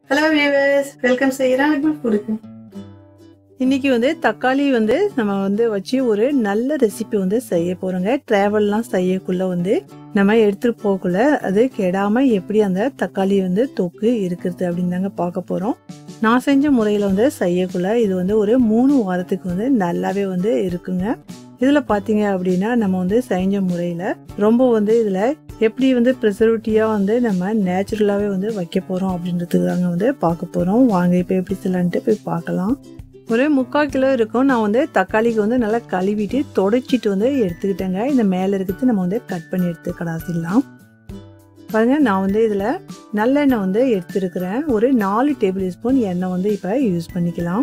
hello viewers welcome செய்கிறேன் ஃபுட்டுக்கு இன்னைக்கு வந்து தக்காளி வந்து நம்ம வந்து வச்சு ஒரு நல்ல ரெசிபி வந்து செய்ய போறோங்க டிராவல்லாம் செய்யக்குள்ள வந்து நம்ம எடுத்துட்டு போகக்குள்ள அது கெடாம எப்படி அந்த தக்காளி வந்து தொக்கு இருக்கிறது அப்படின்னு தாங்க பார்க்க போறோம் நான் செஞ்ச முறையில வந்து செய்யக்குள்ள இது வந்து ஒரு மூணு வாரத்துக்கு வந்து நல்லாவே வந்து இருக்குங்க இதுல பாத்தீங்க அப்படின்னா நம்ம வந்து செஞ்ச முறையில ரொம்ப வந்து இதுல எப்படி வந்து ப்ரிசர்வேட்டிவா வந்து நம்ம நேச்சுரலாவே வந்து வைக்க போறோம் அப்படின்றதுக்கு தாங்க வந்து பார்க்க போறோம் வாங்க இப்போ எப்படி செய்யலான்ட்டு போய் பார்க்கலாம் ஒரு முக்கால் கிலோ இருக்கும் நான் வந்து தக்காளிக்கு வந்து நல்லா கழுவிட்டு தொடச்சிட்டு வந்து எடுத்துக்கிட்டேங்க இந்த மேலே இருக்கிறது நம்ம வந்து கட் பண்ணி எடுத்து கடாசிடலாம் பாருங்க நான் வந்து இதில் நல்லெண்ணெய் வந்து எடுத்துருக்கிறேன் ஒரு நாலு டேபிள் ஸ்பூன் எண்ணெய் வந்து இப்போ யூஸ் பண்ணிக்கலாம்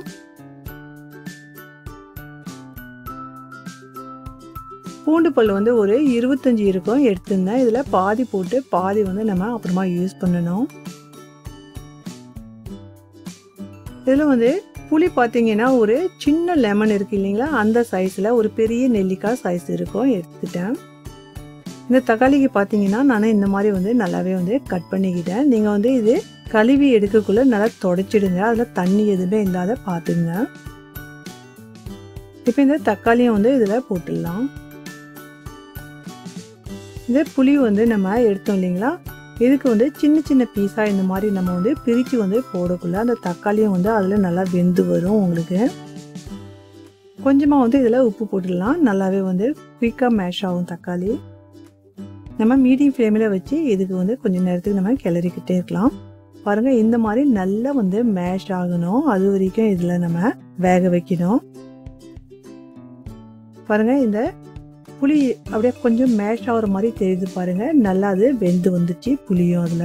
பூண்டு பல் வந்து ஒரு இருபத்தஞ்சி இருக்கும் எடுத்திருந்தேன் இதில் பாதி போட்டு பாதி வந்து நம்ம அப்புறமா யூஸ் பண்ணணும் இதில் வந்து புளி பார்த்தீங்கன்னா ஒரு சின்ன லெமன் இருக்கு இல்லைங்களா அந்த சைஸில் ஒரு பெரிய நெல்லிக்காய் சைஸ் இருக்கும் எடுத்துக்கிட்டேன் இந்த தக்காளிக்கு பார்த்தீங்கன்னா நான் இந்த மாதிரி வந்து நல்லாவே வந்து கட் பண்ணிக்கிட்டேன் நீங்கள் வந்து இது கழுவி எடுக்கக்குள்ள நல்லா தொடச்சிடுங்க அதில் தண்ணி எதுவுமே இல்லாத பார்த்துங்க இப்போ இந்த தக்காளியும் வந்து இதில் போட்டுடலாம் இந்த புளி வந்து நம்ம எடுத்தோம் இல்லைங்களா இதுக்கு வந்து சின்ன சின்ன பீஸாக இந்த மாதிரி நம்ம வந்து பிரித்து வந்து போடக்குள்ள அந்த தக்காளியும் வந்து அதில் நல்லா வெந்து வரும் உங்களுக்கு கொஞ்சமாக வந்து இதில் உப்பு போட்டுடலாம் நல்லாவே வந்து குயிக்காக மேஷ் ஆகும் தக்காளி நம்ம மீடியம் ஃப்ளேமில் வச்சு இதுக்கு வந்து கொஞ்சம் நேரத்துக்கு நம்ம கிளறிக்கிட்டே இருக்கலாம் பாருங்கள் இந்த மாதிரி நல்லா வந்து மேஷ் ஆகணும் அது வரைக்கும் இதில் நம்ம வேக வைக்கணும் பாருங்கள் இந்த புளி அப்படியே கொஞ்சம் மேஷ் ஆகிற மாதிரி தெரியுது பாருங்க நல்லா அது வெந்து வந்துச்சு புளியும் அதில்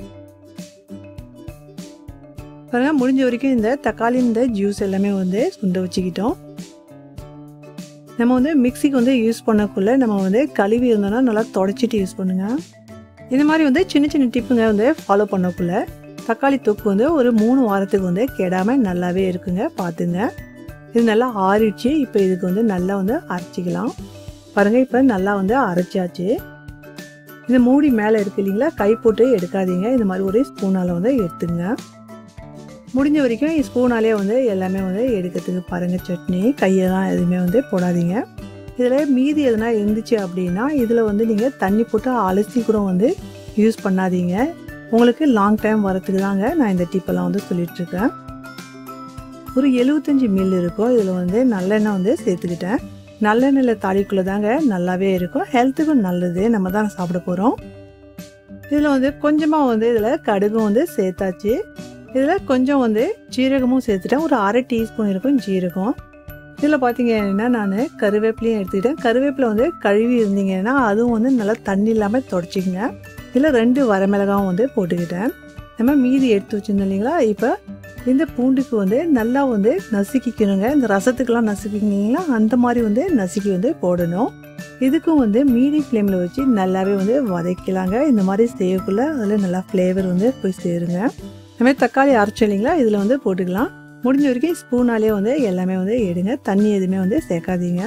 பாருங்க முடிஞ்ச வரைக்கும் இந்த தக்காளி இந்த ஜூஸ் எல்லாமே வந்து சுண்ட வச்சுக்கிட்டோம் நம்ம வந்து மிக்சிக்கு வந்து யூஸ் பண்ணக்குள்ள நம்ம வந்து கழுவி இருந்தோம்னா நல்லா தொடச்சிட்டு யூஸ் பண்ணுங்க இந்த மாதிரி வந்து சின்ன சின்ன டிப்புங்க வந்து ஃபாலோ பண்ணக்குள்ள தக்காளி தொக்கு வந்து ஒரு மூணு வாரத்துக்கு வந்து கெடாமல் நல்லாவே இருக்குங்க பார்த்துங்க இது நல்லா ஆறிடுச்சு இப்போ இதுக்கு வந்து நல்லா வந்து அரைச்சிக்கலாம் பாருங்கள் இப்போ நல்லா வந்து அரைச்சாச்சு இந்த மூடி மேலே இருக்கு இல்லைங்களா கை போட்டு எடுக்காதீங்க இந்த மாதிரி ஒரு ஸ்பூனால் வந்து எடுத்துங்க முடிஞ்ச வரைக்கும் ஸ்பூனாலே வந்து எல்லாமே வந்து எடுக்கிறதுக்கு பாருங்கள் சட்னி கையெல்லாம் எதுவுமே வந்து போடாதீங்க இதில் மீதி எதுனா இருந்துச்சு அப்படின்னா இதில் வந்து நீங்கள் தண்ணி போட்டு அலசி கூட வந்து யூஸ் பண்ணாதீங்க உங்களுக்கு லாங் டைம் வரத்துக்கு தாங்க நான் இந்த டிப்பெல்லாம் வந்து சொல்லிகிட்ருக்கேன் ஒரு எழுபத்தஞ்சி மில் இருக்கும் இதில் வந்து நல்லெண்ணெய் வந்து சேர்த்துக்கிட்டேன் நல்லெண்ணெயில் தாளிக்குள்ளே தாங்க நல்லாவே இருக்கும் ஹெல்த்துக்கும் நல்லது நம்ம தான் சாப்பிட போகிறோம் இதில் வந்து கொஞ்சமாக வந்து இதில் கடுகும் வந்து சேர்த்தாச்சு இதில் கொஞ்சம் வந்து ஜீரகமும் சேர்த்துட்டேன் ஒரு அரை டீஸ்பூன் இருக்கும் ஜீரகம் இதில் பார்த்தீங்கன்னா நான் கருவேப்பிலையும் எடுத்துக்கிட்டேன் கருவேப்பிலை வந்து கழுவி இருந்தீங்கன்னா அதுவும் வந்து நல்லா தண்ணி இல்லாமல் தொடச்சிக்கங்க இதில் ரெண்டு வரமிளகாவும் வந்து போட்டுக்கிட்டேன் நம்ம மீதி எடுத்து வச்சுருந்தோம் இல்லைங்களா இப்போ இந்த பூண்டுக்கு வந்து நல்லா வந்து நசுக்கிக்கணுங்க இந்த ரசத்துக்கெல்லாம் நசுக்கிங்களா அந்த மாதிரி வந்து நசுக்கி வந்து போடணும் இதுக்கும் வந்து மீடியம் ஃப்ளேமில் வச்சு நல்லாவே வந்து வதக்கலாங்க இந்த மாதிரி செய்யக்குள்ள அதில் நல்லா ஃப்ளேவர் வந்து போய் சேருங்க இந்த மாதிரி தக்காளி அரைச்சோம் இல்லைங்களா இதில் வந்து போட்டுக்கலாம் முடிஞ்ச வரைக்கும் ஸ்பூனாலே வந்து எல்லாமே வந்து எடுங்க தண்ணி எதுவுமே வந்து சேர்க்காதீங்க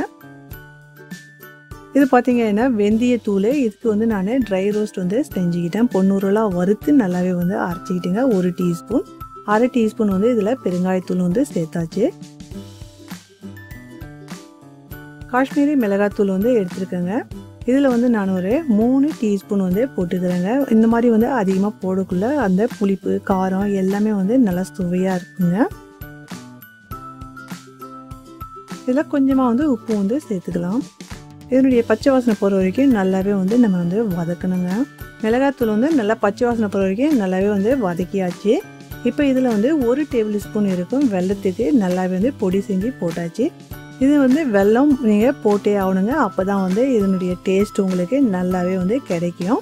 இது பார்த்தீங்கன்னா வெந்தய தூள் இதுக்கு வந்து நான் ட்ரை ரோஸ்ட் வந்து செஞ்சுக்கிட்டேன் பொண்ணூறுலாம் வறுத்து நல்லாவே வந்து அரைச்சிக்கிட்டேங்க ஒரு டீஸ்பூன் அரை டீஸ்பூன் வந்து இதில் பெருங்காயத்தூள் வந்து சேர்த்தாச்சு காஷ்மீரி மிளகாத்தூள் வந்து எடுத்துருக்கேங்க இதில் வந்து நான் ஒரு மூணு டீஸ்பூன் வந்து போட்டுக்கிறேங்க இந்த மாதிரி வந்து அதிகமாக போடக்குள்ள அந்த புளிப்பு காரம் எல்லாமே வந்து நல்லா சுவையாக இருக்குங்க இதில் கொஞ்சமாக வந்து உப்பு வந்து சேர்த்துக்கலாம் இதனுடைய பச்சை வாசனை போகிற வரைக்கும் நல்லாவே வந்து நம்ம வந்து வதக்கணுங்க மிளகாத்தூள் வந்து நல்லா பச்சை வாசனை போகிற வரைக்கும் நல்லாவே வந்து வதக்கியாச்சு இப்போ இதில் வந்து ஒரு டேபிள் ஸ்பூன் இருக்கும் வெள்ளத்துக்கு நல்லாவே வந்து பொடி செஞ்சு போட்டாச்சு இது வந்து வெல்லம் நீங்கள் போட்டே ஆகணுங்க அப்போ தான் வந்து இதனுடைய டேஸ்ட் உங்களுக்கு நல்லாவே வந்து கிடைக்கும்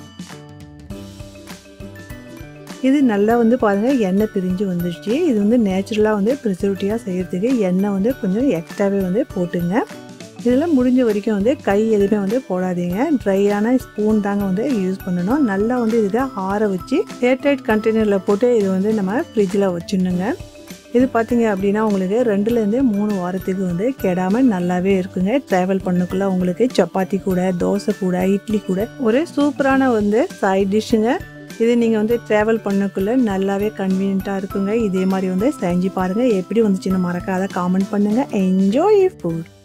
இது நல்லா வந்து பாருங்கள் எண்ணெய் பிரிஞ்சு வந்துடுச்சு இது வந்து நேச்சுரலாக வந்து ப்ரிசர்வேட்டிவாக செய்கிறதுக்கு எண்ணெய் வந்து கொஞ்சம் எக்ஸ்ட்ராவே வந்து போட்டுங்க இதில் முடிஞ்ச வரைக்கும் வந்து கை எதுவுமே வந்து போடாதீங்க ட்ரையான ஸ்பூன் தாங்க வந்து யூஸ் பண்ணணும் நல்லா வந்து இதை ஆற வச்சு ஏர்டைட் கண்டெய்னரில் போட்டு இது வந்து நம்ம ஃப்ரிட்ஜில் வச்சிடணுங்க இது பார்த்தீங்க அப்படின்னா உங்களுக்கு ரெண்டுலேருந்து மூணு வாரத்துக்கு வந்து கெடாமல் நல்லாவே இருக்குங்க ட்ராவல் பண்ணக்குள்ள உங்களுக்கு சப்பாத்தி கூட தோசை கூட இட்லி கூட ஒரு சூப்பரான வந்து சைட் டிஷ்ஷுங்க இது நீங்கள் வந்து ட்ராவல் பண்ணக்குள்ளே நல்லாவே கன்வீனியண்ட்டாக இருக்குங்க இதே மாதிரி வந்து செஞ்சு பாருங்கள் எப்படி வந்துச்சுன்னு மறக்காத காமெண்ட் பண்ணுங்கள் என்ஜாய் ஃபுட்